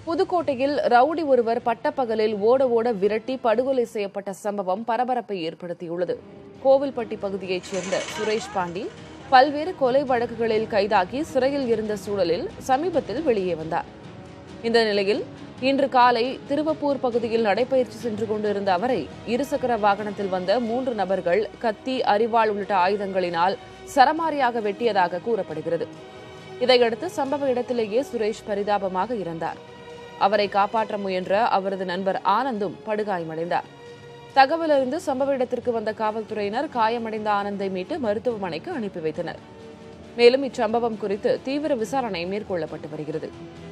புதுக்கோட்டையில் ரவுடி ஒருவர் பட்டப்பகலில் ஓட ஓட விரட்டி படுகொலை செய்யப்பட்ட சம்பவம் பரபரப்பை ஏற்படுத்தியுள்ளது கோவில்பட்டி பகுதியைச் சேர்ந்த சுரேஷ் பாண்டி பல்வேறு கொலை வழக்குகளில் கைதாகி சிறையில் இருந்த சூழலில் சமீபத்தில் வெளியே வந்தார் இந்த நிலையில் இன்று காலை திருவப்பூர் பகுதியில் நடைபயிற்சி சென்று கொண்டிருந்த அவரை இருசக்கர வாகனத்தில் வந்த மூன்று நபர்கள் கத்தி அரிவாள் உள்ளிட்ட ஆயுதங்களினால் சரமாரியாக வெட்டியதாக கூறப்படுகிறது இதையடுத்து சம்பவ இடத்திலேயே சுரேஷ் பரிதாபமாக இறந்தார் அவரை காப்பாற்ற முயன்ற அவரது நண்பர் ஆனந்தும் படுகாயமடைந்தார் தகவலறிந்து சம்பவ இடத்திற்கு வந்த காவல்துறையினர் காயமடைந்த ஆனந்தை மீட்டு மருத்துவமனைக்கு அனுப்பி வைத்தனர் மேலும் இச்சம்பவம் குறித்து தீவிர விசாரணை மேற்கொள்ளப்பட்டு வருகிறது